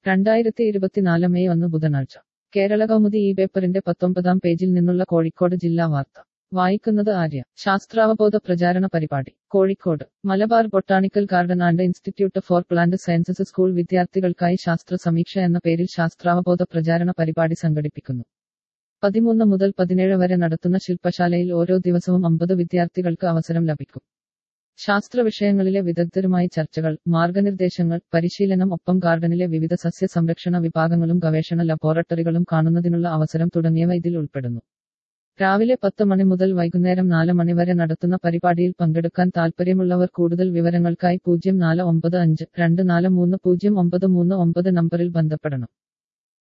രണ്ടായിരത്തി ഇരുപത്തിനാല് മെയ് ഒന്ന് ബുധനാഴ്ച കേരള കൗമുദി ഈ പേപ്പറിന്റെ പത്തൊമ്പതാം പേജിൽ നിന്നുള്ള കോഴിക്കോട് ജില്ലാ വാർത്ത വായിക്കുന്നത് ആര്യ ശാസ്ത്രാവബോധ പ്രചാരണ പരിപാടി Kozhikode Malabar botanical garden and institute for plant sciences school വിദ്യാർത്ഥികൾക്കായി ശാസ്ത്ര സമീക്ഷ എന്ന പേരിൽ ശാസ്ത്രാവബോധ പ്രചാരണ പരിപാടി സംഘടിപ്പിക്കുന്നു പതിമൂന്ന് മുതൽ പതിനേഴ് വരെ നടത്തുന്ന ശില്പശാലയിൽ ഓരോ ദിവസവും അമ്പത് വിദ്യാർത്ഥികൾക്ക് അവസരം ലഭിക്കും ശാസ്ത്ര വിഷയങ്ങളിലെ വിദഗ്ധരുമായി ചർച്ചകൾ മാർഗനിർദ്ദേശങ്ങൾ പരിശീലനം ഒപ്പം ഗാർഡനിലെ വിവിധ സസ്യ സംരക്ഷണ വിഭാഗങ്ങളും ഗവേഷണ ലബോറട്ടറികളും കാണുന്നതിനുള്ള അവസരം തുടങ്ങിയവ ഇതിൽ ഉൾപ്പെടുന്നു രാവിലെ പത്ത് മണി മുതൽ വൈകുന്നേരം നാല് മണി വരെ നടത്തുന്ന പരിപാടിയിൽ പങ്കെടുക്കാൻ താൽപ്പര്യമുള്ളവർ കൂടുതൽ വിവരങ്ങൾക്കായി പൂജ്യം നാല് ഒമ്പത് അഞ്ച് രണ്ട് നാല് മൂന്ന് പൂജ്യം ഒമ്പത് മൂന്ന് ഒമ്പത് നമ്പറിൽ ബന്ധപ്പെടണം